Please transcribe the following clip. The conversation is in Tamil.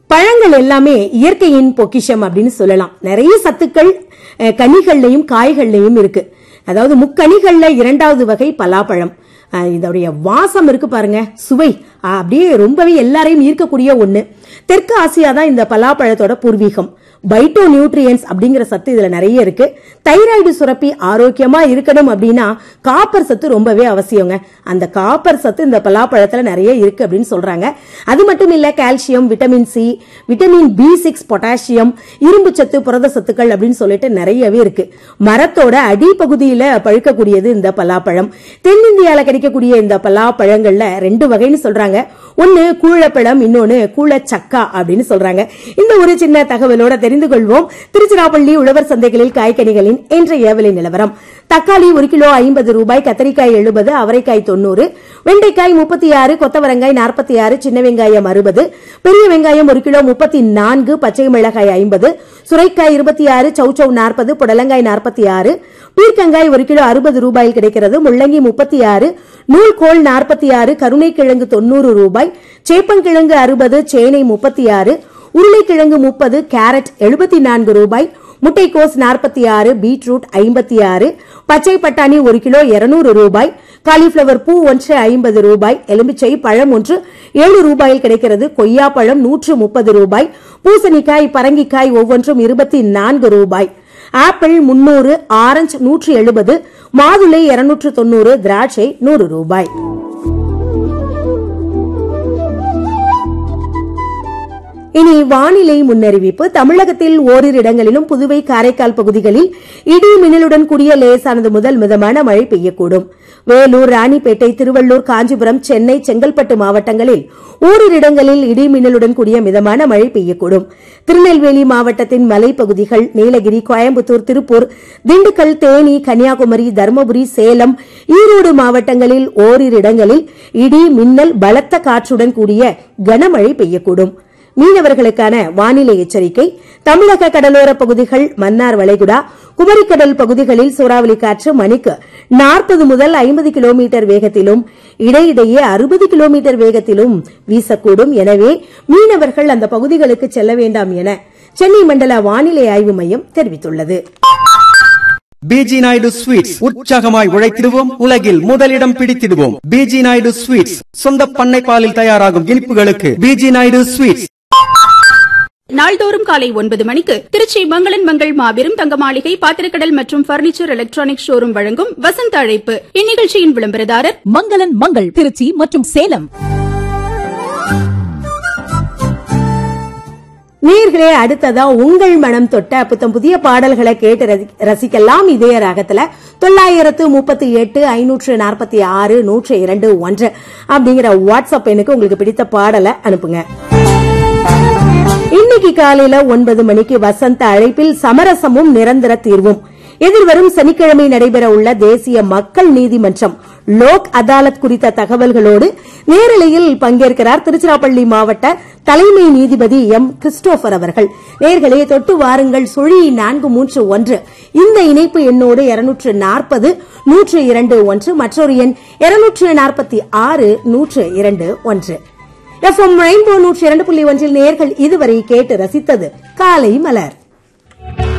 பழங்கள் எல்லாமே இயற்கையின் பொக்கிஷம் அப்படின்னு சொல்லலாம் நிறைய சத்துக்கள் அஹ், கனிகள்லயும் காய்கள்லயும் இருக்கு அதாவது முக்கனிகள்ல இரண்டாவது வகை பலாப்பழம் அஹ், இதோடைய வாசம் இருக்கு பாருங்க சுவை அஹ், அப்படியே ரொம்பவே எல்லாரையும் ஈர்க்கக்கூடிய ஒண்ணு தெற்கு ஆசியா தான் இந்த பலாப்பழத்தோட பூர்வீகம் பைட்டோ நியூட்ரியன்ஸ் அப்படிங்கிற சத்து இதுல நிறைய இருக்கு தைராய்டு சுரப்பி ஆரோக்கியமா இருக்கணும் அப்படின்னா காப்பர் சத்து ரொம்பவே அவசியங்க அந்த காப்பர் சத்து இந்த பலாப்பழத்துல நிறைய இருக்கு அப்படின்னு சொல்றாங்க அது மட்டும் இல்ல calcium vitamin C vitamin B six potassium இரும்பு சத்து புரத சத்துக்கள் அப்படின்னு சொல்லிட்டு நிறையவே இருக்கு மரத்தோட அடிப்பகுதியில பழுக்கக்கூடியது இந்த பலாப்பழம் தென்னிந்தியால கிடைக்கக்கூடிய இந்த பலாப்பழங்கள்ல ரெண்டு வகைன்னு சொல்றாங்க ஒன்னு கூழப்பழம் இன்னொன்னு கூழச்சக்கா அப்படின்னு சொல்றாங்க இந்த ஒரு சின்ன தகவலோட தெரிந்து கொள்வோம் திருச்சிராப்பள்ளி உழவர் சந்தைகளில் காய்கனிகளின் இன்றைய விலை நிலவரம் தக்காளி ஒரு கிலோ ஐம்பது ரூபாய் கத்தரிக்காய் எழுபது அவரைக்காய் தொண்ணூறு வெண்டைக்காய் முப்பத்தி ஆறு கொத்தவரங்காய் நாற்பத்தி ஆறு சின்ன வெங்காயம் அறுபது பெரிய வெங்காயம் ஒரு கிலோ முப்பத்தி நான்கு பச்சை மிளகாய் ஐம்பது சுரைக்காய் இருபத்தி ஆறு சௌச்சௌ நாற்பது புடலங்காய் நாற்பத்தி ஆறு பீர்க்கங்காய் ஒரு கிலோ அறுபது ரூபாயில் கிடைக்கிறது முள்ளங்கி முப்பத்தி ஆறு நூல்கோல் நாற்பத்தி ஆறு கருணைக்கிழங்கு தொண்ணூறு ரூபாய் சேப்பங்கிழங்கு அறுபது சேனை முப்பத்தி ஆறு உருளைக்கிழங்கு முப்பது கேரட் எழுபத்தி நான்கு ரூபாய் முட்டைக்கோஸ் நாற்பத்தி ஆறு பீட்ரூட் ஐம்பத்தி ஆறு பச்சை பட்டாணி ஒரு கிலோ இருநூறு ரூபாய் காலிஃபிளவர் பூ ஒன்று ஐம்பது ரூபாய் எலுமிச்சை பழம் ஒன்று ஏழு ரூபாயில் கிடைக்கிறது கொய்யா பழம் நூற்று முப்பது ரூபாய் பூசணிக்காய் பரங்கிக்காய் ஒவ்வொன்றும் இருபத்தி நான்கு ரூபாய் ஆப்பிள் முன்னூறு ஆரஞ்சு நூற்று எழுபது மாதுளை இருநூற்று தொண்ணூறு திராட்சை நூறு ரூபாய் இனி வானிலை முன்னறிவிப்பு தமிழகத்தில் ஓரிரு இடங்களிலும் புதுவை காரைக்கால் பகுதிகளில் இடி மின்னலுடன் கூடிய லேசானது முதல் மிதமான மழை பெய்யக்கூடும் வேலூர் ராணிப்பேட்டை திருவள்ளூர் காஞ்சிபுரம் சென்னை செங்கல்பட்டு மாவட்டங்களில் ஓரிரு இடங்களில் இடி மின்னலுடன் கூடிய மிதமான மழை பெய்யக்கூடும் திருநெல்வேலி மாவட்டத்தின் மலைப்பகுதிகள் நீலகிரி கோயம்புத்தூர் திருப்பூர் திண்டுக்கல் தேனி கன்னியாகுமரி தருமபுரி சேலம் ஈரோடு மாவட்டங்களில் ஓரிரு இடங்களில் இடி மின்னல் பலத்த காற்றுடன் கூடிய கனமழை பெய்யக்கூடும் மீனவர்களுக்கான வானிலை எச்சரிக்கை தமிழக கடலோர பகுதிகள் மன்னார் வளைகுடா குமரிக்கடல் பகுதிகளில் சூறாவளி காற்று மணிக்கு நாற்பது முதல் ஐம்பது கிலோமீட்டர் வேகத்திலும் இடையிடையே அறுபது கிலோமீட்டர் வேகத்திலும் வீசக்கூடும் எனவே மீனவர்கள் அந்த பகுதிகளுக்கு செல்ல வேண்டாம் என சென்னை மண்டல வானிலை ஆய்வு மையம் தெரிவித்துள்ளது பிஜி நாயுடு ஸ்வீட்ஸ் உற்சாகமாய் உழைத்திடுவோம் உலகில் முதலிடம் பிடித்திடுவோம் பிஜி நாயுடு ஸ்வீட்ஸ் சொந்த பண்ணை பாலில் தயாராகும் இனிப்புகளுக்கு பிஜி நாயுடு ஸ்வீட்ஸ் நாள்தோறும் காலை ஒன்பது மணிக்கு திருச்சி மங்களன் மங்கள் மாபெரும் தங்க மாளிகை பாத்திரக்கடல் மற்றும் பர்னிச்சர் எலக்ட்ரானிக் ஷோரூம் வழங்கும் வசந்த அழைப்பு இந்நிகழ்ச்சியின் விளம்பரதாரர் மங்களன் மங்கள் திருச்சி மற்றும் சேலம் நேர்களே அடுத்ததா உங்கள் மனம் தொட்ட புத்தம் புதிய பாடல்களை கேட்டு ரசி- ரசிக்கலாம் இதே ராகத்துல தொள்ளாயிரத்து முப்பத்தி எட்டு ஐநூற்று நாற்பத்தி ஆறு நூற்று இரண்டு ஒன்று அப்படிங்கிற வாட்ஸ்அப் எண்ணுக்கு உங்களுக்கு பிடித்த பாடலை அனுப்புங்க இன்னைக்கு காலையில ஒன்பது மணிக்கு வசந்த அழைப்பில் சமரசமும் நிரந்தர தீர்வும் எதிர்வரும் சனிக்கிழமை நடைபெற உள்ள தேசிய மக்கள் நீதிமன்றம் லோக் அதாலத் குறித்த தகவல்களோடு நேரலையில் பங்கேற்கிறார் திருச்சிராப்பள்ளி மாவட்ட தலைமை நீதிபதி எம் கிறிஸ்டோபர் அவர்கள் நேர்களே தொட்டு வாருங்கள் சுழி நான்கு மூன்று ஒன்று இந்த இணைப்பு எண்ணோடு இருநூற்று நாற்பது நூற்று இரண்டு ஒன்று மற்றொரு எண் இருநூற்று நாற்பத்தி ஆறு நூற்று இரண்டு ஒன்று எஃப்எம் ரெயின்போ நூற்றி இரண்டு புள்ளி ஒன்றில் நேர்கள் இதுவரை கேட்டு ரசித்தது காலை மலர்